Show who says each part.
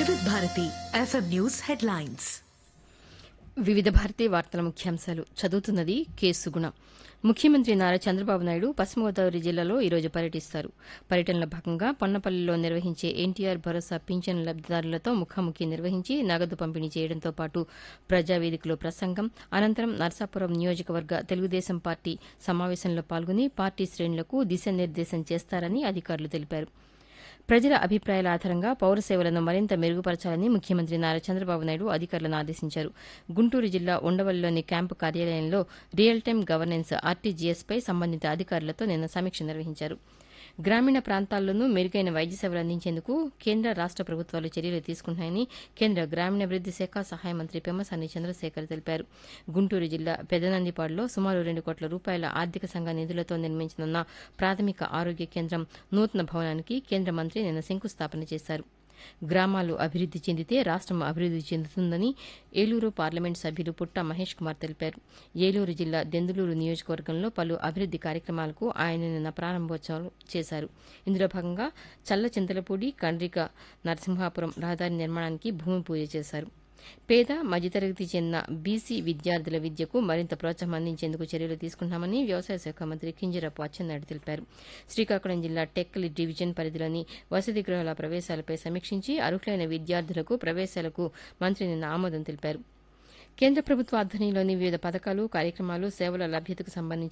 Speaker 1: వివిధ Bharati FM news headlines
Speaker 2: వివిధ భారతీయ వార్తల ముఖ్యాంశాలు చదువుతున్నది కె సుగుణ ముఖ్యమంత్రి నారా చంద్రబాబు నాయుడు పశ్చిమ గోదావరి జిల్లాలో ఈరోజు పర్యటిస్తారు పర్యటనలో భాగంగా పొన్నపల్లిలో నిర్వహించే ఎన్టీఆర్ భరోసా పింఛన్ లబ్దిదారులతో ముఖాముఖి నిర్వహించి నగదు పంపిణీ చేయడంతో పాటు ప్రజావేదికలో ప్రసంగం అనంతరం నర్సాపురం నియోజకవర్గ తెలుగుదేశం పార్టీ సమావేశంలో పాల్గొని పార్టీ శ్రేణులకు దిశానిర్దేశం చేస్తారని అధికారులు తెలిపారు ప్రజల అభిప్రాయాల ఆధారంగా పౌర సేవలను మరింత మెరుగుపరచాలని ముఖ్యమంత్రి నారా చంద్రబాబు నాయుడు అధికారులను ఆదేశించారు గుంటూరు జిల్లా ఉండవల్లిలోని క్యాంపు కార్యాలయంలో రియల్ టైం గవర్నెన్స్ ఆర్టీజీఎస్పై సంబంధిత అధికారులతో నిన్న సమీక్ష నిర్వహించారు గ్రామీణ ప్రాంతాల్లోనూ మెరుగైన వైద్య సేవలు అందించేందుకు కేంద్ర రాష్ట ప్రభుత్వాలు చర్యలు తీసుకుంటున్నాయని కేంద్ర గ్రామీణాభివృద్ది శాఖ సహాయ మంత్రి పెమ్మసాని చంద్రశేఖర్ తెలిపారు గుంటూరు జిల్లా పెదనందిపాడులో సుమారు రెండు కోట్ల రూపాయల ఆర్థిక సంఘ నిధులతో నిర్మించనున్న ప్రాథమిక ఆరోగ్య కేంద్రం నూతన భవనానికి కేంద్ర మంత్రి నిన్న శంకుస్థాపన చేశారు గ్రామాలు అభివృద్ది చెందితే రాష్టం అభివృద్ది చెందుతుందని ఏలూరు పార్లమెంట్ సభ్యులు పుట్ట మహేష్ కుమార్ తెలిపారు ఏలూరు జిల్లా దెందులూరు నియోజకవర్గంలో పలు అభివృద్ది కార్యక్రమాలకు ఆయన నిన్న ప్రారంభోత్సవం చేశారు ఇందులో భాగంగా చల్ల చింతలపూడి కండ్రిక నరసింహాపురం రహదారి నిర్మాణానికి భూమి పూజ చేశారు పేద మధ్యతరగతి చెందిన బీసీ విద్యార్థుల విద్యకు మరింత ప్రోత్సాహం అందించేందుకు చర్యలు తీసుకుంటున్నామని వ్యవసాయ శాఖ మంత్రి కింజరాపు అచ్చెన్నాయుడు తెలిపారు శ్రీకాకుళం జిల్లా టెక్కలి డివిజన్ పరిధిలోని వసతి గృహాల ప్రవేశాలపై సమీక్షించి అర్హులైన విద్యార్థులకు ప్రవేశాలకు మంత్రి నిన్న ఆమోదం తెలిపారు కేంద్ర ప్రభుత్వ ఆధ్వర్యంలోని వివిధ పథకాలు కార్యక్రమాలు సేవల లభ్యతకు సంబంధించి